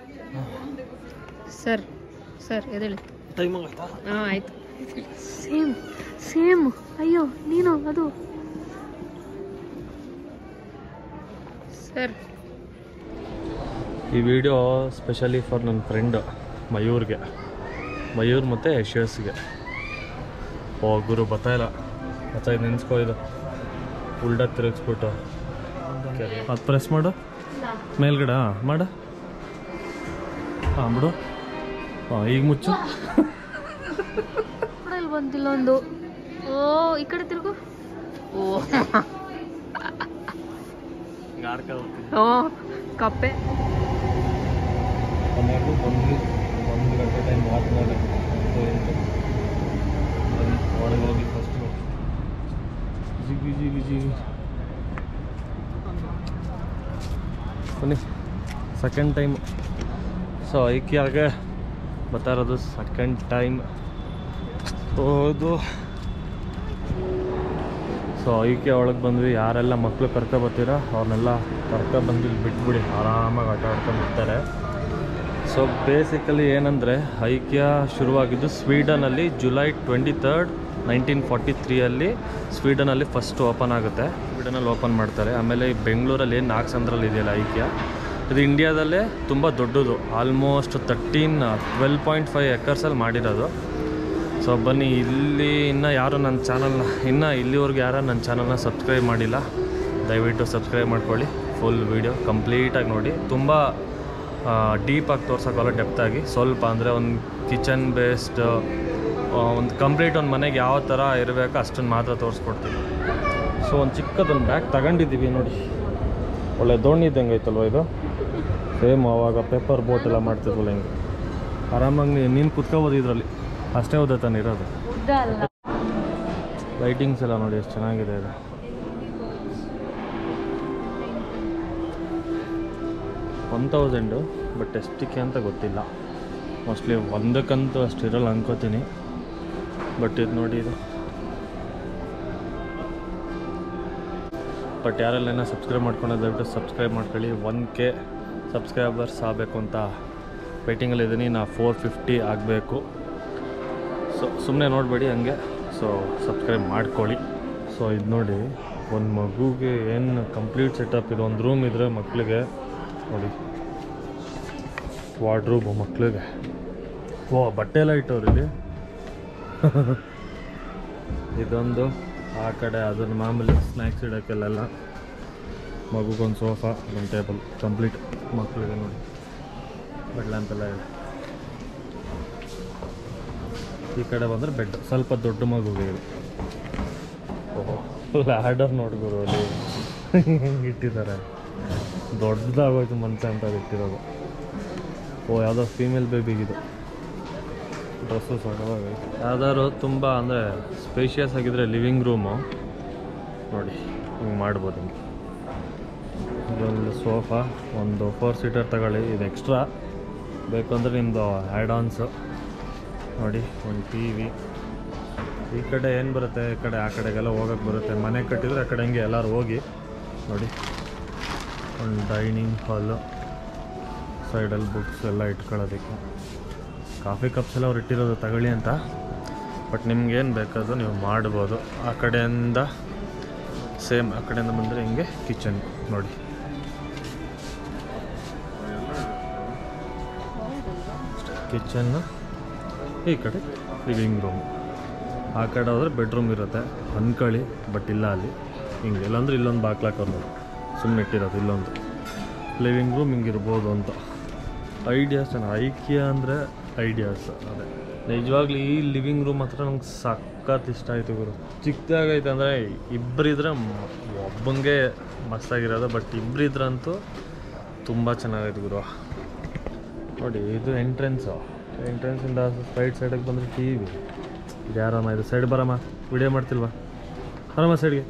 Sir sir ಎದೇಳಿ time ಆಯ್ತಾ ಹಾಂ ಆಯ್ತು ಸೇಮ್ ಸೇಮ್ ಅಯ್ಯೋ ನೀನು ಅದು ಸರ್ ಈ ವಿಡಿಯೋ ಸ್ಪೆಷಲಿ ಫಾರ್ ನನ್ನ ಫ್ರೆಂಡ್ ಮಯೂರ್ಗೆ ಮಯೂರ್ ಮತ್ತು ಯಶಸ್ಗೆ ಓ ಗುರು ಬತ್ತಾಯಿಲ್ಲ ಮಚ್ಚ ಇದು ನೆನ್ಸ್ಕೊ ಇದು ಉಲ್ಟಾ ತಿರುಗಿಸ್ಬಿಟ್ಟು ಅದು ಪ್ರೆಸ್ ಮಾಡು ಮೇಲ್ಗಡೆ ಹಾಂ ಮಾಡು ಹಾಂ ಬಿಡು ಹಾಂ ಈಗ ಮುಚ್ಚು ಕೂಡ ಇಲ್ಲಿ ಬಂದಿಲ್ಲ ಒಂದು ಓ ಈ ಕಡೆ ತಿರುಗು ಓ ಓ ಕಪ್ಪೆ ಕೊನೆಗೂ ಒಂದು ಒಂದು ಗಂಟೆ ಟೈಮ್ ವಾಕ್ ಮಾಡಿ ಒಳಗೆ ಹೋಗಿ ಫಸ್ಟ್ ಜಿಗಿ ಜಿಗಿ ಜಿಗಿ ಬನ್ನಿ ಸೆಕೆಂಡ್ ಟೈಮ್ ಸೊ ಐಕ್ಯಾಗೆ ಬರ್ತಾ ಇರೋದು ಸೆಕೆಂಡ್ ಟೈಮ್ ಹೌದು ಸೊ ಐಕೆ ಒಳಗೆ ಬಂದ್ವಿ ಯಾರೆಲ್ಲ ಮಕ್ಕಳು ಕರ್ಕೊ ಬರ್ತೀರಾ ಅವ್ರನ್ನೆಲ್ಲ ಕರ್ಕೊ ಬಂದು ಇಲ್ಲಿ ಬಿಟ್ಬಿಡಿ ಆರಾಮಾಗಿ ಆಟ ಆಡ್ಕೊಂಡು ಬರ್ತಾರೆ ಸೊ ಬೇಸಿಕಲಿ ಏನಂದರೆ ಐಕ್ಯ ಶುರುವಾಗಿದ್ದು ಸ್ವೀಡನಲ್ಲಿ July twenty third nineteen forty ತ್ರೀಯಲ್ಲಿ ಸ್ವೀಡನಲ್ಲಿ ಫಸ್ಟ್ ಓಪನ್ ಆಗುತ್ತೆ ಸ್ವೀಡನಲ್ಲಿ ಓಪನ್ ಮಾಡ್ತಾರೆ ಆಮೇಲೆ ಈ ಬೆಂಗಳೂರಲ್ಲಿ ಏನು ನಾಲ್ಕು ಇದೆಯಲ್ಲ ಐಕ್ಯ ಇದು ಇಂಡಿಯಾದಲ್ಲೇ ತುಂಬ ದೊಡ್ಡದು almost thirteen twelve point five ಎಕರ್ಸಲ್ಲಿ ಮಾಡಿರೋದು ಸೊ ಬನ್ನಿ ಇಲ್ಲಿ ಇನ್ನೂ ಯಾರು ನನ್ನ ಚಾನಲ್ನ ಇನ್ನೂ ಇಲ್ಲಿವರೆಗೂ ಯಾರು ನನ್ನ ಚಾನಲ್ನ ಸಬ್ಸ್ಕ್ರೈಬ್ ಮಾಡಿಲ್ಲ ದಯವಿಟ್ಟು ಸಬ್ಸ್ಕ್ರೈಬ್ ಮಾಡ್ಕೊಳ್ಳಿ ಫುಲ್ ವೀಡಿಯೋ ಕಂಪ್ಲೀಟಾಗಿ ನೋಡಿ ತುಂಬ ಡೀಪಾಗಿ ತೋರ್ಸೋಕ್ಕಲ್ಲ ಡೆಪ್ತಾಗಿ ಸ್ವಲ್ಪ ಅಂದರೆ ಒಂದು ಕಿಚನ್ ಬೇಸ್ಡ್ ಒಂದು ಕಂಪ್ಲೀಟ್ ಒಂದು ಮನೆಗೆ ಯಾವ ಥರ ಇರಬೇಕು ಅಷ್ಟನ್ನು ಮಾತ್ರ ತೋರಿಸ್ಕೊಡ್ತೀವಿ ಸೊ ಒಂದು ಚಿಕ್ಕದೊಂದು ಬ್ಯಾಗ್ ತಗೊಂಡಿದ್ದೀವಿ ನೋಡಿ ಒಳ್ಳೆ ದೋಣಿ ಇದ್ದಂಗೆ ಐತಲ್ವ ಇದು ಸೇಮ್ ಅವಾಗ ಪೇಪರ್ ಬೋಟ್ ಎಲ್ಲ ಮಾಡ್ತಿದ್ವಲ್ಲ ಹಿಂಗೆ ಆರಾಮಾಗಿ ನೀ- ನೀನು ಕುತ್ಕೋಬೋದು ಇದರಲ್ಲಿ ಅಷ್ಟೇ ಉದ್ದ ತಾನೆ ಇರೋದು ಉದ್ದ ಅಲ್ಲ ಲೈಟಿಂಗ್ಸ್ ಎಲ್ಲ ನೋಡಿ ಎಷ್ಟು ಚೆನ್ನಾಗಿದೆ ಇದು ಒನ್ ತೌಸಂಡು ಬಟ್ ಎಷ್ಟಕ್ಕೆ ಅಂತ ಗೊತ್ತಿಲ್ಲ ಮೋಸ್ಟ್ಲಿ ಒಂದಕ್ಕಂತೂ ಅಷ್ಟು ಇರಲ್ಲ ಅನ್ಕೋತೀನಿ ಬಟ್ ಇದು ನೋಡಿ ಇದು ಬಟ್ ಯಾರೆಲ್ಲ ಸಬ್ಸ್ಕ್ರೈಬ್ ಮಾಡ್ಕೊಂಡು ದಯವಿಟ್ಟು ಸಬ್ಸ್ಕ್ರೈಬ್ ಮಾಡ್ಕೊಳ್ಳಿ ಒನ್ ಕೆ ಸಬ್ಸ್ಕ್ರೈಬರ್ಸ್ ಆಗಬೇಕು ಅಂತ ವೇಟಿಂಗಲ್ಲಿದ್ದೀನಿ ನಾ ಫೋರ್ ಫಿಫ್ಟಿ ಆಗಬೇಕು ಸೊ ಸುಮ್ಮನೆ ನೋಡಬೇಡಿ ಹಂಗೆ ಸೊ ಸಬ್ಸ್ಕ್ರೈಬ್ ಮಾಡ್ಕೊಳ್ಳಿ ಸೊ ಇದು ನೋಡಿ ಒಂದು ಮಗುಗೆ ಏನು ಕಂಪ್ಲೀಟ್ ಸೆಟಪ್ ಇದು ಒಂದು ರೂಮ್ ಇದ್ದರೆ ಮಕ್ಕಳಿಗೆ ನೋಡಿ ವಾರ್ಡ್ರೂಬು ಮಕ್ಕಳಿಗೆ ಓ ಬಟ್ಟೆ ಎಲ್ಲ ಇಟ್ಟವ್ರು ಇಲ್ಲಿ ಇದೊಂದು ಆ ಕಡೆ ಅದನ್ನ ಮಾಮೂಲಿ ಸ್ನ್ಯಾಕ್ಸ್ ಇಡೋಕ್ಕೆಲ್ಲ ಮಗುಗೊಂದು ಸೋಫಾ ಒಂದು ಟೇಬಲ್ ಕಂಪ್ಲೀಟ್ ಮಕ್ಕಳಿಗೆ ನೋಡಿ ಬೆಡ್ ಲ್ಯಾಂಪ್ ಎಲ್ಲ ಇದೆ ಈ ಕಡೆ ಬಂದರೆ ಬೆಡ್ ಸ್ವಲ್ಪ ದೊಡ್ಡ ಮಗುಗೆ ಇದು ಓಹೋ ಲ್ಯಾಡರ್ ನೋಡ್ಬೋದು ಅಲ್ಲಿ ಹೆಂಗೆ ಇಟ್ಟಿದ್ದಾರೆ ದೊಡ್ಡದಾಗೋಯ್ತು ಮಂಚ ಅಂತ ಅದು ಇಟ್ಟಿರೋದು ಓ ಯಾವುದೋ ಫೀಮೇಲ್ ಬೇಬಿಗಿದು ಡ್ರೆಸ್ಸು ಸಣ್ಣದಾಗೈತೆ ಯಾವ್ದಾದ್ರು ತುಂಬ ಅಂದರೆ ಸ್ಪೇಷಿಯಸ್ ಆಗಿದ್ರೆ ಲಿವಿಂಗ್ ರೂಮು ನೋಡಿ ಹಿಂಗೆ ಮಾಡ್ಬೋದು ಹಿಂಗೆ ಇದೊಂದು ಸೋಫಾ ಒಂದು ಫೋರ್ ಸೀಟರ್ ತಗೊಳ್ಳಿ ಇದು ಎಕ್ಸ್ಟ್ರಾ ಬೇಕು ಅಂದರೆ ನಿಮ್ಮದು ಆ್ಯಡ್ ಆನ್ಸು ನೋಡಿ ಒಂದು ಟಿ ವಿ ಈ ಕಡೆ ಏನು ಬರುತ್ತೆ ಈ ಕಡೆ ಆ ಕಡೆಗೆಲ್ಲ ಹೋಗಕ್ಕೆ ಬರುತ್ತೆ ಮನೆ ಕಟ್ಟಿದ್ರೆ ಆ ಕಡೆ ಹಂಗೆ ಎಲ್ಲರೂ ಹೋಗಿ ನೋಡಿ ಒಂದು ಡೈನಿಂಗ್ ಹಾಲು ಸೈಡಲ್ಲಿ ಬುಕ್ಸ್ ಎಲ್ಲ ಇಟ್ಕೊಳ್ಳೋದಕ್ಕೆ ಕಾಫಿ ಕಪ್ಸ್ ಎಲ್ಲ ಅವ್ರು ಇಟ್ಟಿರೋದು ತಗೊಳ್ಳಿ ಅಂತ ಬಟ್ ನಿಮ್ಗೇನು ಬೇಕಾದರೂ ನೀವು ಮಾಡ್ಬೋದು ಆ ಕಡೆಯಿಂದ ಸೇಮ್ ಆ ಕಡೆಯಿಂದ ಬಂದರೆ ಹಿಂಗೆ ಕಿಚನ್ ನೋಡಿ ಕಿಚನ್ನು ಈ ಕಡೆ ಲಿವಿಂಗ್ ರೂಮ್ ಆ ಕಡೆ ಹೋದ್ರೆ ಬೆಡ್ರೂಮ್ ಇರುತ್ತೆ ಅನ್ಕೊಳ್ಳಿ ಬಟ್ ಇಲ್ಲ ಅಲ್ಲಿ ಹಿಂಗೆ ಇಲ್ಲಾಂದ್ರೆ ಇಲ್ಲೊಂದು ಬಾಕ್ಲಾಕೋದು ನೋಡಿ ಸುಮ್ಮನೆ ಇಟ್ಟಿರೋದು ಇಲ್ಲೊಂದು ಲಿವಿಂಗ್ ರೂಮ್ ಹಿಂಗಿರ್ಬೋದು ಅಂತ ಐಡಿಯಾಸ್ ಚೆನ್ನಾಗಿ ಐಕ್ಯ ಅಂದರೆ ಐಡಿಯಾಸ್ ಅದೇ ನಿಜವಾಗ್ಲೂ ಈ ಲಿವಿಂಗ್ ರೂಮ್ ಹತ್ರ ನಂಗೆ ಸಖತ್ ಇಷ್ಟ ಆಯಿತು ಗುರು ಚಿಕ್ಕದಾಗೈತೆ ಅಂದರೆ ಇಬ್ಬರಿದ್ರೆ ಒಬ್ಬನಿಗೆ ಮಸ್ತಾಗಿರೋದು ಬಟ್ ಇಬ್ಬರಿದ್ರಂತೂ ತುಂಬ ಚೆನ್ನಾಗೈತೆ ಗುರು ನೋಡಿ ಇದು ಎಂಟ್ರೆನ್ಸು ಎಂಟ್ರೆನ್ಸಿಂದ ರೈಟ್ ಸೈಡಿಗೆ ಬಂದರೆ ಟಿ ವಿ ಇದು ಯಾರಮ್ಮ ಇದು ಸೈಡ್ ಬರಮ್ಮ ವಿಡಿಯೋ ಮಾಡ್ತಿಲ್ವಾ ಬರಮ್ಮ ಸೈಡ್ಗೆ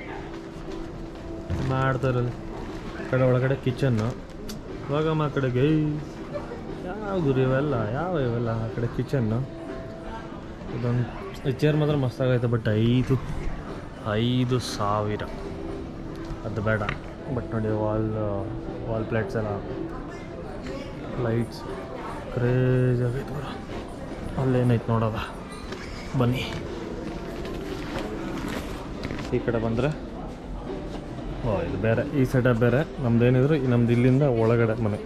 ಮಾಡ್ತಾ ಇರೋದು ಈ ಕಡೆ ಒಳಗಡೆ ಕಿಚನ್ನು ಇವಾಗಮ್ಮ ಆ ಕಡೆಗೆ ಏಯ್ ಯಾವ ಗುರು ಇವೆಲ್ಲ ಯಾವ ಇವೆಲ್ಲ ಆ ಕಡೆ ಕಿಚನ್ನು ಇದೊಂದು ಚೇರ್ ಮಾತ್ರ ಮಸ್ತಾಗೈತೆ ಬಟ್ ಐದು ಐದು ಸಾವಿರ ಅದು ಬೇಡ ಬಟ್ ನೋಡಿ ವಾಲ್ ವಾಲ್ ಪ್ಲೇಟ್ಸ್ ಎಲ್ಲ ಲೈಟ್ಸ್ ಕ್ರೇಜ್ ಆಗೈತೆ ಬರ ಅಲ್ಲೇನೈತೆ ನೋಡೋದ ಬನ್ನಿ ಈ ಕಡೆ ಬಂದರೆ ಓ ಇದು ಬೇರೆ ಈ ಸೆಟಪ್ ಬೇರೆ ನಮ್ದೇನಿದ್ರು ನಮ್ದು ಇಲ್ಲಿಂದ ಒಳಗಡೆ ಮನೆ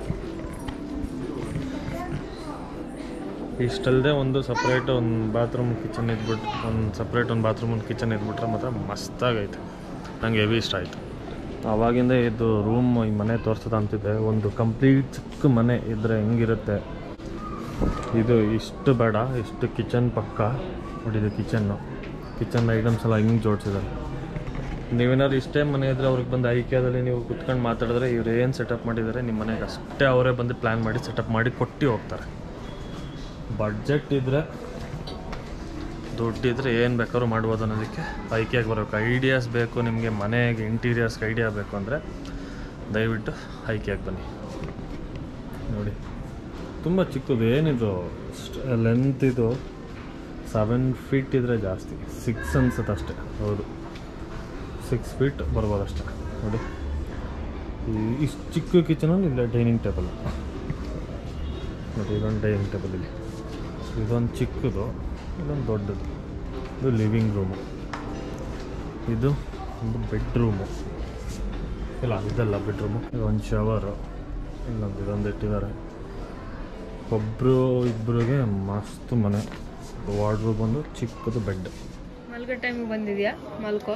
ಇಷ್ಟಲ್ಲದೆ ಒಂದು ಸಪ್ರೇಟ್ ಒಂದು ಬಾತ್ರೂಮ್ ಕಿಚನ್ ಇದ್ಬಿಟ್ಟು ಒಂದು ಸಪ್ರೇಟ್ ಒಂದು ಬಾತ್ರೂಮ್ ಒಂದು ಕಿಚನ್ ಇದ್ಬಿಟ್ರೆ ಮಾತ್ರ ಮಸ್ತಾಗೈತೆ ನಂಗೆ ಹೆವಿ ಇಷ್ಟ ಆಯಿತು ಆವಾಗಿಂದ ಇದು ರೂಮ್ ಈ ಮನೆ ತೋರಿಸೋದು ಅಂತಿದ್ದೆ ಒಂದು ಕಂಪ್ಲೀಟ್ ಚಿಕ್ಕ ಮನೆ ಇದ್ದರೆ ಹೆಂಗಿರುತ್ತೆ ಇದು ಇಷ್ಟು ಬೇಡ ಇಷ್ಟು ಕಿಚನ್ ಪಕ್ಕ ನೋಡಿದ್ದು ಕಿಚನ್ನು ಕಿಚನ್ ಐಟಮ್ಸ್ ಎಲ್ಲ ಹಿಂಗೆ ಜೋಡಿಸಿದ್ದಾರೆ ನೀವೇನಾದ್ರು ಇಷ್ಟೇ ಮನೆ ಇದ್ದರೆ ಅವ್ರಿಗೆ ಬಂದು ಐಕ್ಯದಲ್ಲಿ ನೀವು ಕುತ್ಕೊಂಡು ಮಾತಾಡಿದ್ರೆ ಇವ್ರು ಏನು ಸೆಟಪ್ ಮಾಡಿದ್ದಾರೆ ನಿಮ್ಮ ಮನೆಗೆ ಅಷ್ಟೇ ಅವರೇ ಬಂದು ಪ್ಲ್ಯಾನ್ ಮಾಡಿ ಸೆಟಪ್ ಮಾಡಿ ಕೊಟ್ಟು ಹೋಗ್ತಾರೆ ಬಡ್ಜೆಟ್ ಇದ್ದರೆ ದುಡ್ಡಿದ್ರೆ ಏನು ಬೇಕಾದ್ರೂ ಮಾಡ್ಬೋದು ಅನ್ನೋದಕ್ಕೆ ಐಕ್ಯಾಗಿ ಬರಬೇಕು ಐಡಿಯಾಸ್ ಬೇಕು ನಿಮಗೆ ಮನೆಗೆ ಇಂಟೀರಿಯರ್ಸ್ಗೆ ಐಡಿಯಾ ಬೇಕು ಅಂದರೆ ದಯವಿಟ್ಟು ಐಕ್ಯಾಗಿ ಬನ್ನಿ ನೋಡಿ ತುಂಬ ಚಿಕ್ಕದು ಏನಿದು ಲೆಂತ್ ಇದು ಸೆವೆನ್ ಫೀಟ್ ಇದ್ದರೆ ಜಾಸ್ತಿ ಸಿಕ್ಸ್ ಅನ್ಸುತ್ತೆ ಅಷ್ಟೇ ಹೌದು ಸಿಕ್ಸ್ ಫೀಟ್ ಬರ್ಬೋದು ಅಷ್ಟೇ ನೋಡಿ ಈ- ಇಷ್ಟು ಚಿಕ್ಕ ಕಿಚನಲ್ಲಿ ಇಲ್ಲ ಡೈನಿಂಗ್ ಟೇಬಲ್ ನೋಡಿ ಇದೊಂದು ಡೈನಿಂಗ್ ಟೇಬಲ್ ಇಲ್ಲಿ ಇದೊಂದು ಚಿಕ್ಕದು ಇದೊಂದು ದೊಡ್ಡದು ಇದು ಲಿವಿಂಗ್ ರೂಮು ಇದು ಒಂದು ಬೆಡ್ರೂಮು ಇಲ್ಲ ಇದಲ್ಲ ಬೆಡ್ರೂಮು ಇದೊಂದು ಶವರು ಇನ್ನೊಂದು ಇದೊಂದು ಇಟ್ಟಿದ್ದಾರೆ ಒಬ್ಬರು ಇಬ್ಬರಿಗೆ ಮಸ್ತ್ ಮನೆ ವಾರ್ಡ್ರೋಬ್ ಬಂದು ಚಿಕ್ಕದು ಬೆಡ್ ಮಲ್ಗೋ ಟೈಮಿಗೆ ಬಂದಿದ್ಯಾ ಮಲ್ಕೋ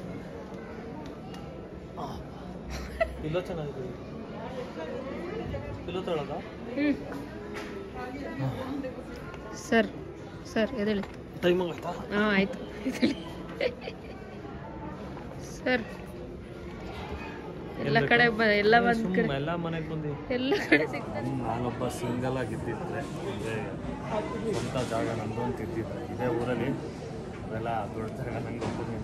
ಇಲ್ಲ ಚೆನ್ನಾಗಿದೆ ಇಲ್ಲ ತಗೊಳ್ಳೋದ ಹ್ಞೂ ಸರ್ ಸರ್ ಎದೇಳಿ ಟೈಮ್ ಆಗುತ್ತಾ ಹಾಂ ಆಯಿತು ಎದ್ದೇಳಿ ಸರ್ ಎಲ್ಲ ಕಡೆ ಬ ಎಲ್ಲ ಒಂದು ಕಡೆ ಎಲ್ಲ ಮನೆಗೆ ಬಂದು ಎಲ್ಲ ಕಡೆ ಸಿಗ್ತದೆ ನಾನೊಬ್ಬ ಸಿಂಗಲ್ ಆಗಿದ್ದಿದ್ರೆ ಅಂದರೆ ಸ್ವಂತ ಜಾಗ ನಮ್ಮದು ಅಂತ ಇದ್ದಿದ್ರೆ ಇದೇ ಊರಲ್ಲಿ ಅವೆಲ್ಲ ದೊಡ್ಡ ಜಾಗ ನಂಗೆ ಒಬ್ಬರು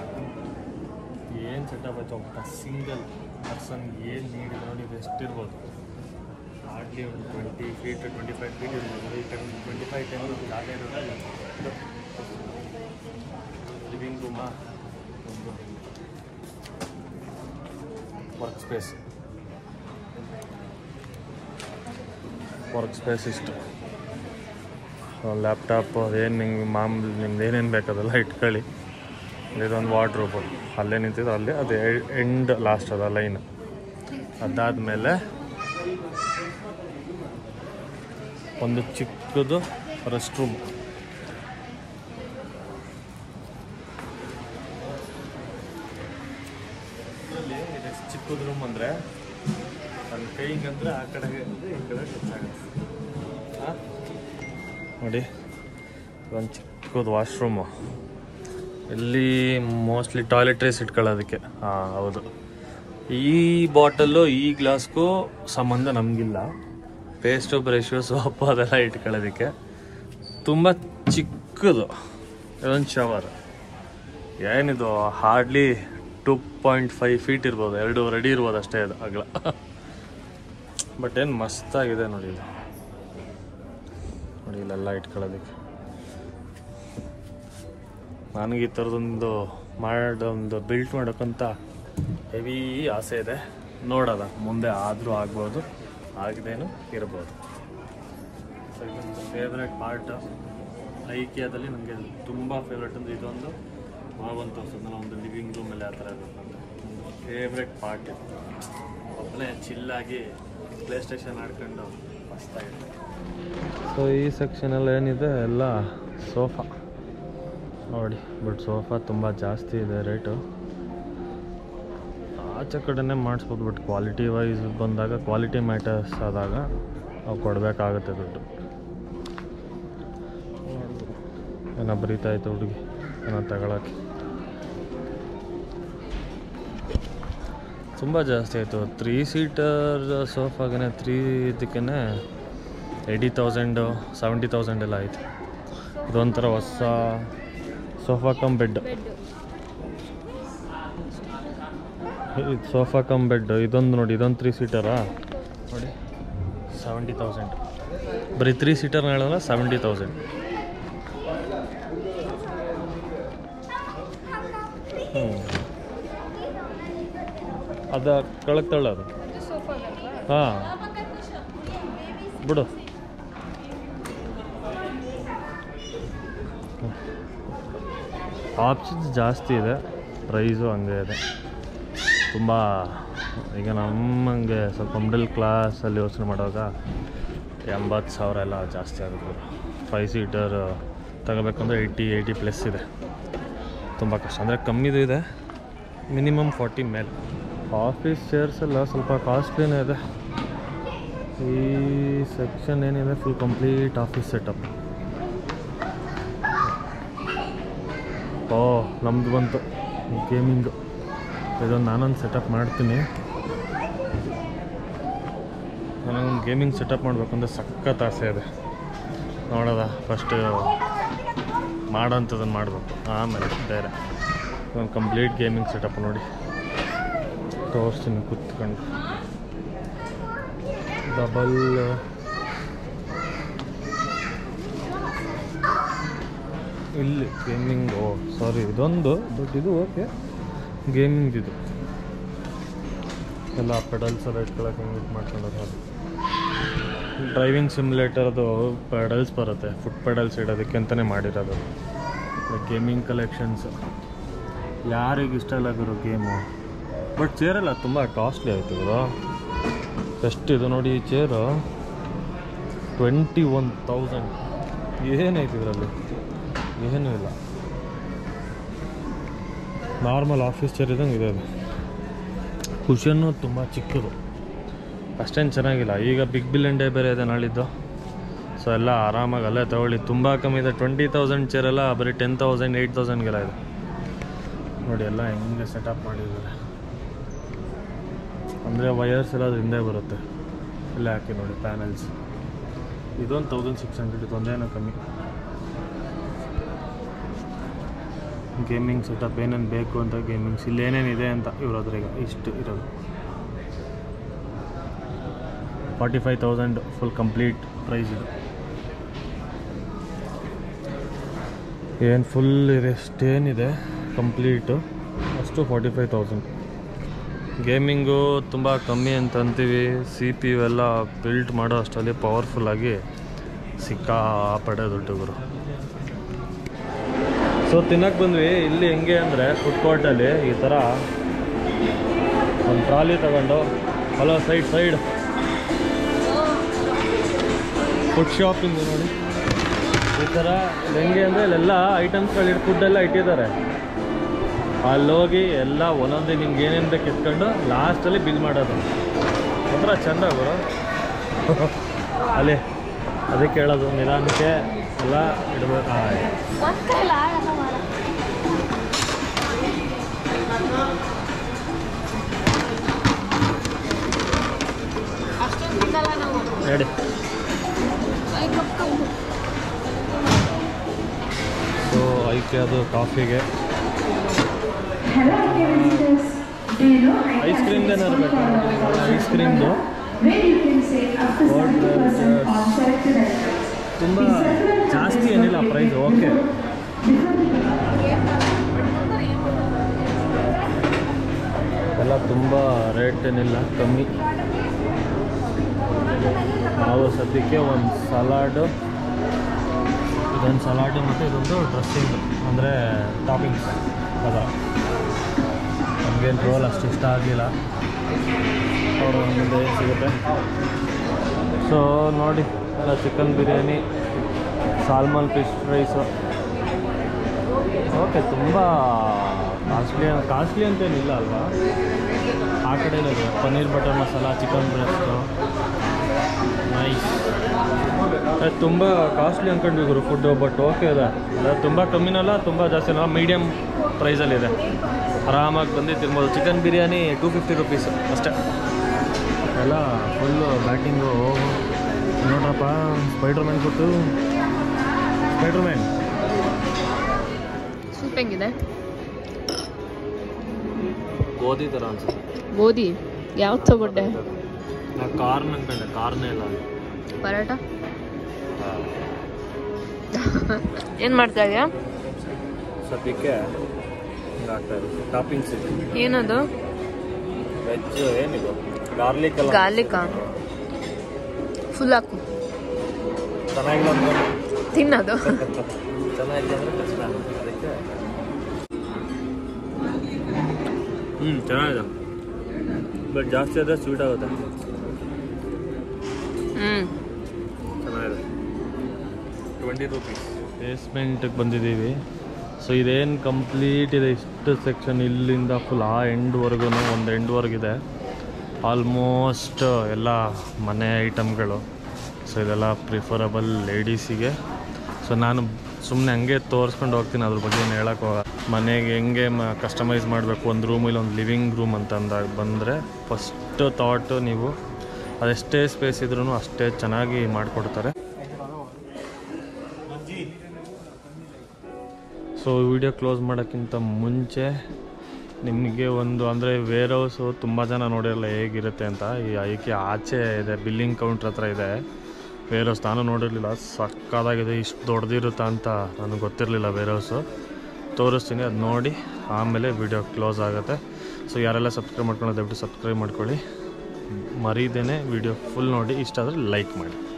ಏನು ಸೆಟಪ್ ಆಯ್ತು ಒಬ್ಬ ಸಿಂಗಲ್ ಪರ್ಸನ್ ಏನು ನೀಡಿದ್ರೆ ನೋಡಿ ಇದು ಎಷ್ಟಿರ್ಬೋದು ಹಾರ್ಡ್ಲಿ ಒಂದು twenty feet twenty five feet ಇರ್ಬೋದು ಈ ಟೈಮ್ ಟ್ವೆಂಟಿ ಫೈವ್ ಟೈಮ್ ಜಾಗ ಇರೋದಿಲ್ಲ ಲಿವಿಂಗ್ ರೂಮಾ ಒಂದು ವರ್ಕ್ ಸ್ಪೇಸ್ ವರ್ಕ್ ಸ್ಪೇಸ್ ಇಷ್ಟು ಲ್ಯಾಪ್ಟಾಪ್ ಏನು ನಿಮ್ಗೆ ಮಾಮೂಲಿ ನಿಮ್ದು ಏನೇನು ಬೇಕದೆಲ್ಲ ಇಟ್ಕೊಳ್ಳಿ ಇದೊಂದು ವಾರ್ಡ್ರೋಬ್ ಅಲ್ಲೇ ನಿಂತಿದ್ದು ಅಲ್ಲೇ ಅದು ಎಂಡ್ ಲಾಸ್ಟ್ ಅದ ಲೈನ್ ಅದಾದಮೇಲೆ ಒಂದು ಚಿಕ್ಕದು ರೆಸ್ಟ್ ರೂಮ್ ಇದೆಷ್ಟು ಚಿಕ್ಕದು ರೂಮ್ ಅಂದರೆ ನನ್ನ ಕೈ ಹಿಂಗಂದ್ರೆ ಆ ಕಡೆಗೆ ಅಂದ್ರೆ ಈ ಕಡೆ ಟಚ್ ಆಗುತ್ತೆ ಆ? ನೋಡಿ ಒಂದು ಚಿಕ್ಕದು ವಾಶ್ರೂಮು ಇಲ್ಲಿ ಮೋಸ್ಟ್ಲಿ ಟಾಯ್ಲೆಟ್ರೀಸ್ ಇಟ್ಕೊಳ್ಳೋದಕ್ಕೆ ಹಾಂ ಹೌದು ಈ ಬಾಟಲ್ಲು ಈ ಗ್ಲಾಸ್ಗೂ ಸಂಬಂಧ ನಮಗಿಲ್ಲ ಪೇಸ್ಟು ಬ್ರಷು ಸೋಪು ಅದೆಲ್ಲ ಇಟ್ಕೊಳ್ಳೋದಕ್ಕೆ ತುಂಬ ಚಿಕ್ಕದು ಇದೊಂದು ಶವರ್ ಏನಿದು hardly two point five feet ಇರ್ಬೋದು ಎರಡು ರೆಡಿ ಇರ್ಬೋದು ಅಷ್ಟೇ ಅದು ಅಗಲ ಬಟ್ ಏನು ಮಸ್ತಾಗಿದೆ ನೋಡಿ ಇದು ನೋಡಿ ಇಲ್ಲೆಲ್ಲ ಇಟ್ಕೊಳ್ಳೋದಕ್ಕೆ ನನಗೆ ಈ ಥರದೊಂದು ಮಾಡೊಂದು ಬಿಲ್ಟ್ ಮಾಡೋಕ್ಕಂತ ಹೆವಿ ಆಸೆ ಇದೆ ನೋಡೋದ ಮುಂದೆ ಆದರೂ ಆಗ್ಬೋದು ಆಗದೇನು ಇರ್ಬೋದು ಸೊ ಇದೊಂದು ಫೇವ್ರೆಟ್ ಪಾರ್ಟ್ ಐಕಿಯಾದಲ್ಲಿ ನನಗೆ ತುಂಬ ಫೇವ್ರೆಟ್ ಅಂದರೆ ಇದೊಂದು ಮಾವಂತ ತೋರಿಸೋದಲ್ಲ ಒಂದು ಲಿವಿಂಗ್ ರೂಮಲ್ಲಿ ಆ ಥರ ಇರುತ್ತೆ ಒಂದು ಫೇವ್ರೆಟ್ ಪಾರ್ಟ್ ಇದು ಒಬ್ಬನೇ ಚಿಲ್ಲಾಗಿ ಪ್ಲೇ ಸ್ಟೇಷನ್ ಆಡ್ಕೊಂಡು ಮಸ್ತಾಗಿದೆ ಸೊ ಈ ಸೆಕ್ಷನಲ್ಲಿ ಏನಿದೆ ಎಲ್ಲ ಸೋಫಾ ನೋಡಿ ಬಟ್ ಸೋಫಾ ತುಂಬ ಜಾಸ್ತಿ ಇದೆ ರೇಟು ಆಚೆ ಕಡೆನೇ ಮಾಡಿಸ್ಬೋದು ಬಟ್ ಕ್ವಾಲಿಟಿ ವೈಸ್ ಬಂದಾಗ ಕ್ವಾಲಿಟಿ ಮ್ಯಾಟರ್ಸ್ ಆದಾಗ ನಾವು ಕೊಡಬೇಕಾಗುತ್ತೆ ದುಡ್ಡು ಏನೋ ಬರೀತಾ ಇತ್ತು ಹುಡುಗಿ ಏನೋ ತಗೊಳಕ್ಕೆ ತುಂಬ ಜಾಸ್ತಿ ಆಯಿತು ತ್ರೀ ಸೀಟರ್ ಸೋಫಾಗೆ ತ್ರೀ ಇದಕ್ಕೇ ಏಯ್ಟಿ ತೌಸಂಡು ಸೆವೆಂಟಿ ತೌಸಂಡ್ ಎಲ್ಲ ಆಯಿತು ಇದೊಂಥರ ಹೊಸ ಸೋಫಾ ಕಮ್ ಬೆಡ್ ಇದು ಸೋಫಾ ಕಮ್ ಬೆಡ್ ಇದೊಂದು ನೋಡಿ ಇದೊಂದು ತ್ರೀ ಸೀಟರಾ ನೋಡಿ ಸೆವೆಂಟಿ ತೌಸಂಡ್ ಬರೀ ತ್ರೀ ಸೀಟರ್ ಹೇಳಿದ್ರೆ ಸೆವೆಂಟಿ ತೌಸಂಡ್ ಹ್ಞೂ ಅದು ಕೆಳಗೆ ತಳ್ಳೋದು ಹಾಂ ಬಿಡು ಆಪ್ಷನ್ಸ್ ಜಾಸ್ತಿ ಇದೆ ಪ್ರೈಸು ಹಂಗೆ ಇದೆ ತುಂಬ ಈಗ ನಮ್ಮಂಗೆ ಸ್ವಲ್ಪ ಮಿಡಲ್ ಕ್ಲಾಸಲ್ಲಿ ಯೋಚನೆ ಮಾಡುವಾಗ ಎಂಬತ್ತು ಸಾವಿರ ಎಲ್ಲ ಜಾಸ್ತಿ ಆಗುತ್ತೆ ಫೈವ್ ಸೀಟರ್ ತಗೋಬೇಕಂದ್ರೆ ಏಯ್ಟಿ ಏಯ್ಟಿ ಪ್ಲಸ್ ಇದೆ ತುಂಬ ಕಷ್ಟ ಅಂದರೆ ಕಮ್ಮಿದು ಇದೆ ಮಿನಿಮಮ್ ಫಾರ್ಟಿ ಮೇಲೆ ಆಫೀಸ್ ಚೇರ್ಸ್ ಎಲ್ಲ ಸ್ವಲ್ಪ ಕಾಸ್ಟ್ಲಿನೇ ಇದೆ ಈ ಸೆಕ್ಷನ್ ಏನಿದೆ ಫುಲ್ ಕಂಪ್ಲೀಟ್ ಆಫೀಸ್ ಸೆಟಪ್ ಓ ನಮ್ದು ಬಂತು ಗೇಮಿಂಗು ಇದೊಂದು ನಾನೊಂದು ಸೆಟಪ್ ಮಾಡ್ತೀನಿ ನನಗೊಂದು ಗೇಮಿಂಗ್ ಸೆಟಪ್ ಮಾಡಬೇಕಂದ್ರೆ ಸಖತ್ ಆಸೆ ಇದೆ ನೋಡೋದ ಫಸ್ಟ್ ಮಾಡೋಂಥದ್ದನ್ನು ಮಾಡಬೇಕು ಆಮೇಲೆ ಬೇರೆ ಒಂದು ಕಂಪ್ಲೀಟ್ ಗೇಮಿಂಗ್ ಸೆಟಪ್ ನೋಡಿ ತೋರಿಸ್ತೀನಿ ಕುತ್ಕೊಂಡು ಡಬಲ್ ಇಲ್ಲಿ ಗೇಮಿಂಗ್ ಓ ಸಾರಿ ಇದೊಂದು ಬಟ್ ಇದು ಓಕೆ ಗೇಮಿಂಗ್ ಇದು ಎಲ್ಲ ಪೆಡಲ್ಸ್ ಎಲ್ಲ ಇಟ್ಕೊಳಕ್ಕೆ ಹೆಂಗೆ ಇದು ಮಾಡ್ಕೊಂಡೋದು ಅದು ಡ್ರೈವಿಂಗ್ ಸಿಮ್ಯುಲೇಟರ್ದು ಪೆಡಲ್ಸ್ ಬರುತ್ತೆ ಫುಟ್ ಪೆಡಲ್ಸ್ ಇಡೋದಕ್ಕೆ ಅಂತಲೇ ಮಾಡಿರೋದು ಗೇಮಿಂಗ್ ಕಲೆಕ್ಷನ್ಸ್ ಯಾರಿಗೆ ಇಷ್ಟ ಇಲ್ಲ ಗುರು ಗೇಮು ಬಟ್ ಚೇರೆಲ್ಲ ತುಂಬ ಕಾಸ್ಟ್ಲಿ ಆಯಿತು ಗುರು ಎಷ್ಟಿದು ನೋಡಿ ಈ ಚೇರು ಟ್ವೆಂಟಿ ಒನ್ ತೌಸಂಡ್ ಏನೈತೆ ಇದರಲ್ಲಿ ಏನೂ ಇಲ್ಲ ನಾರ್ಮಲ್ ಆಫೀಸ್ ಚೇರ್ ಇದ್ದಂಗೆ ಇದೆ ಅದು ಕುಷನ್ನು ತುಂಬ ಚಿಕ್ಕದು ಅಷ್ಟೇನು ಚೆನ್ನಾಗಿಲ್ಲ ಈಗ ಬಿಗ್ ಬಿಲಿಯನ್ ಡೇ ಬೇರೆ ಇದೆ ನಾಳಿದ್ದು ಸೊ ಎಲ್ಲ ಆರಾಮಾಗಿ ಅಲ್ಲೇ ತಗೊಳ್ಳಿ ತುಂಬ ಕಮ್ಮಿ ಇದೆ ಟ್ವೆಂಟಿ ತೌಸಂಡ್ ಚೇರೆಲ್ಲ ಬರೀ ಟೆನ್ ತೌಸಂಡ್ ಏಯ್ಟ್ ತೌಸಂಡ್ಗೆಲ್ಲ ಇದೆ ನೋಡಿ ಎಲ್ಲ ಹೆಂಗೆ ಸೆಟಪ್ ಮಾಡಿದ್ದಾರೆ ಅಂದರೆ ವಯರ್ಸ್ ಎಲ್ಲ ಅದ್ರ ಹಿಂದೆ ಬರುತ್ತೆ ಇಲ್ಲೇ ಹಾಕಿ ನೋಡಿ ಪ್ಯಾನಲ್ಸ್ ಇದೊಂದು ತೌಸಂಡ್ ಸಿಕ್ಸ್ ಹಂಡ್ರೆಡ್ ಇದೊಂದೇನೋ ಕಮ್ಮಿ ಗೇಮಿಂಗ್ ಸೆಟಪ್ ಏನೇನು ಬೇಕು ಅಂತ ಗೇಮಿಂಗ್ಸ್ ಇಲ್ಲಿ ಏನೇನಿದೆ ಅಂತ ಇವ್ರ ಹತ್ರ ಈಗ ಇಷ್ಟು ಇರೋದು forty five thousand full complete price ಇದು ಏನು ಫುಲ್ ಇದೆ ಅಷ್ಟೇನಿದೆ ಕಂಪ್ಲೀಟು ಅಷ್ಟು ಫಾರ್ಟಿ ಫೈವ್ ತೌಸಂಡ್ ಗೇಮಿಂಗು ತುಂಬ ಕಮ್ಮಿ ಅಂತ ಅಂತೀವಿ ಸಿ ಪಿ ಯು ಎಲ್ಲ ಬಿಲ್ಟ್ ಮಾಡೋ ಅಷ್ಟರಲ್ಲಿ ಪವರ್ಫುಲ್ಲಾಗಿ ಸಿಕ್ಕಾಪಡೆ ದುಡ್ಡು ಗುರು ಸೊ ತಿನ್ನಕ್ಕೆ ಬಂದ್ವಿ ಇಲ್ಲಿ ಹೆಂಗೆ ಅಂದರೆ ಫುಡ್ ಕೋರ್ಟಲ್ಲಿ ಈ ಥರ ಒಂದು ಟ್ರಾಲಿ ತಗೊಂಡು hello side side food shopping ನೋಡಿ ಈ ಥರ ಹೆಂಗೆ ಅಂದರೆ ಇಲ್ಲೆಲ್ಲ ಐಟಮ್ಸ್ಗಳು ಫುಡ್ಡೆಲ್ಲ ಇಟ್ಟಿದ್ದಾರೆ ಅಲ್ಲೋಗಿ ಎಲ್ಲ ಒಂದೊಂದೇ ನಿಮ್ಗೆ ಏನೇನು ಬೇಕು ಇಟ್ಕೊಂಡು ಲಾಸ್ಟಲ್ಲಿ ಬಿಲ್ ಮಾಡೋದು ಒಂಥರ ಚೆಂದ ಗುರು ಅಲ್ಲಿ ಅದಕ್ಕೆ ಹೇಳೋದು ನಿಧಾನಕ್ಕೆ ಎಲ್ಲ ಇಡಬೇಕು ಒಂದ್ ಕೈಲ ಆಗಲ್ಲ ಮಾಡ ಅಷ್ಟೊಂದು ತಿನ್ನಲ್ಲ ನಾವು ನಡಿ ಐದ್ ಕಪ್ ಕಮ್ಮಿ. ಸೊ ಐಕೆ ಅದು ಕಾಫಿಗೆ Hello, dear visitors. Do you know I ice ಕ್ರೀಮ್ದು ಏನಾದ್ರು ಬೇಕಾ ಐಸ್ ಕ್ರೀಮ್ದು where you can save up to What 70% does- on selected items. ತುಂಬ ಜಾಸ್ತಿ ಏನಿಲ್ಲ ಪ್ರೈಸ್ ಓಕೆ ಎಲ್ಲ ತುಂಬ ರೇಟ್ ಏನಿಲ್ಲ ಕಮ್ಮಿ ನಾವು ಸದ್ಯಕ್ಕೆ ಒಂದು ಸಲಾಡು ಇದೊಂದು ಸಲಾಡು ಮತ್ತು ಇದೊಂದು ಡ್ರೆಸ್ಸಿಂಗ್ ಅಂದರೆ ಟಾಪಿಂಗ್ಸ್ ಅದ ನಮಗೇನು ರೋಲ್ ಅಷ್ಟು ಇಷ್ಟ ಆಗಲಿಲ್ಲ ಅವರ ಮುಂದೆ ಏನ್ ಸಿಗುತ್ತೆ ಸೊ ನೋಡಿ ಎಲ್ಲ chicken biryani salmon fish rice okay ತುಂಬ ಕಾಸ್ಟ್ಲಿ ಕಾಸ್ಟ್ಲಿ ಅಂತೇನಿಲ್ಲ ಅಲ್ವಾ ಆ ಕಡೆನೂ ಇದೆ paneer butter masala chicken breast nice ತುಂಬ ಕಾಸ್ಟ್ಲಿ ಅಂದ್ಕೊಂಡ್ವಿ ಗುರು ಫುಡ್ಡು ಬಟ್ ಓಕೆ ಇದೆ ಅಂದರೆ ತುಂಬ ಕಮ್ಮಿನಲ್ಲ ತುಂಬ ಜಾಸ್ತಿನಲ್ಲ ಮೀಡಿಯಮ್ ಪ್ರೈಸಲ್ಲಿದೆ ಆರಾಮಾಗಿ ಬಂದು ತಿನ್ಬೋದು chicken biryani two fifty rupees ಅಷ್ಟೇ ಎಲ್ಲ ಫುಲ್ಲು ಬ್ಯಾಟಿಂಗು ನೋಡ್ರಪ್ಪ ಸ್ಪೈಡ್ರ್ ಮ್ಯಾನ್ ಕೊಟ್ಟು ಸ್ಪೈಡ್ರ್ ಮ್ಯಾನ್ ಸೂಪ್ ಹೆಂಗಿದೆ ಗೋಧಿ ಥರ ಅನ್ಸುತ್ತೆ ಗೋಧಿ ಯಾವ್ದು ತಗೊಂಡೆ ನಾ ಕಾರ್ನ್ ಅನ್ಕೊಂಡೆ ಕಾರ್ನೇ ಇಲ್ಲ ಅದು. ಪರೋಟ ಏನ್ ಮಾಡ್ತಾ ಇದೀಯಾ ಸದ್ಯಕ್ಕೆ ಹಿಂಗೆ ಆಗ್ತಾ ಇದೆ ಟಾಪಿಂಗ್ಸ್ ಇದೆ ಏನದು ವೆಜ್ ಏನಿದು ಗಾರ್ಲಿಕ್ ಎಲ್ಲ ಗಾರ್ಲಿಕ್ ಫುಲ್ ಹಾಕು ಚೆನ್ನಾಗಿಲ್ಲ ಅಂದ್ಕೊಂಡು ತಿನ್ನೋದು ಚೆನ್ನಾಗಿದೆ ಅಂದರೆ ಕಷ್ಟ ಅದಕ್ಕೆ ಹ್ಞೂ ಚೆನ್ನಾಗಿದೆ ಬಟ್ ಜಾಸ್ತಿ ಆದರೆ ಸ್ವೀಟ್ ಆಗುತ್ತೆ ಹ್ಮ್ ಚೆನ್ನಾಗಿದೆ ಟ್ವೆಂಟಿ ರುಪೀಸ್ ಬೇಸ್ಮೆಂಟಿಗೆ ಬಂದಿದ್ದೀವಿ ಸೊ ಇದೇನು ಕಂಪ್ಲೀಟ್ ಇದೆ ಇಷ್ಟು ಸೆಕ್ಷನ್ ಇಲ್ಲಿಂದ ಫುಲ್ ಆ ಎಂಡ್ವರೆಗೂ ಒಂದು ಎಂಡ್ವರೆಗಿದೆ ಆಲ್ಮೋಸ್ಟ್ ಎಲ್ಲ ಮನೆ ಐಟಮ್ಗಳು ಸೊ ಇದೆಲ್ಲ ಪ್ರಿಫರಬಲ್ ಲೇಡೀಸಿಗೆ ಸೊ ನಾನು ಸುಮ್ಮನೆ ಹಂಗೆ ತೋರಿಸ್ಕೊಂಡು ಹೋಗ್ತೀನಿ ಅದ್ರ ಬಗ್ಗೆ ಏನು ಹೇಳಕ್ಕೆ ಹೋಗ ಮನೆಗೆ ಹೆಂಗೆ ಮ ಕಸ್ಟಮೈಸ್ ಮಾಡಬೇಕು ಒಂದು ರೂಮ್ ಇಲ್ಲ ಒಂದು ಲಿವಿಂಗ್ ರೂಮ್ ಅಂತ ಅಂದಾಗ ಬಂದರೆ ಫಸ್ಟ್ ಥಾಟು ನೀವು ಅದೆಷ್ಟೇ ಸ್ಪೇಸ್ ಇದ್ರೂ ಅಷ್ಟೇ ಚೆನ್ನಾಗಿ ಮಾಡಿಕೊಡ್ತಾರೆ ಸೊ ವಿಡಿಯೋ ಕ್ಲೋಸ್ ಮಾಡೋಕ್ಕಿಂತ ಮುಂಚೆ ನಿಮಗೆ ಒಂದು ಅಂದರೆ ವೇರ್ ಹೌಸು ತುಂಬ ಜನ ನೋಡಿರಲ್ಲ ಹೇಗಿರುತ್ತೆ ಅಂತ ಈ ಐಕೆ ಆಚೆ ಇದೆ ಬಿಲ್ಲಿಂಗ್ ಕೌಂಟ್ರ್ ಹತ್ರ ಇದೆ ವೇರ್ ಹೌಸ್ ನಾನು ನೋಡಿರಲಿಲ್ಲ ಸಕ್ಕದಾಗಿದೆ ಇಷ್ಟು ದೊಡ್ಡದಿರುತ್ತಾ ಅಂತ ನನಗೆ ಗೊತ್ತಿರಲಿಲ್ಲ ವೇರ್ ಹೌಸು ತೋರಿಸ್ತೀನಿ ಅದು ನೋಡಿ ಆಮೇಲೆ ವಿಡಿಯೋ ಕ್ಲೋಸ್ ಆಗುತ್ತೆ ಸೊ ಯಾರೆಲ್ಲ ಸಬ್ಸ್ಕ್ರೈಬ್ ಮಾಡ್ಕೊಳ್ಳೋ ದಯವಿಟ್ಟು ಸಬ್ಸ್ಕ್ರೈಬ್ ಮಾಡ್ಕೊಳ್ಳಿ ಮರೀದೇನೆ ವಿಡಿಯೋ ಫುಲ್ ನೋಡಿ ಇಷ್ಟ ಆದರೆ ಲೈಕ್ ಮಾಡಿ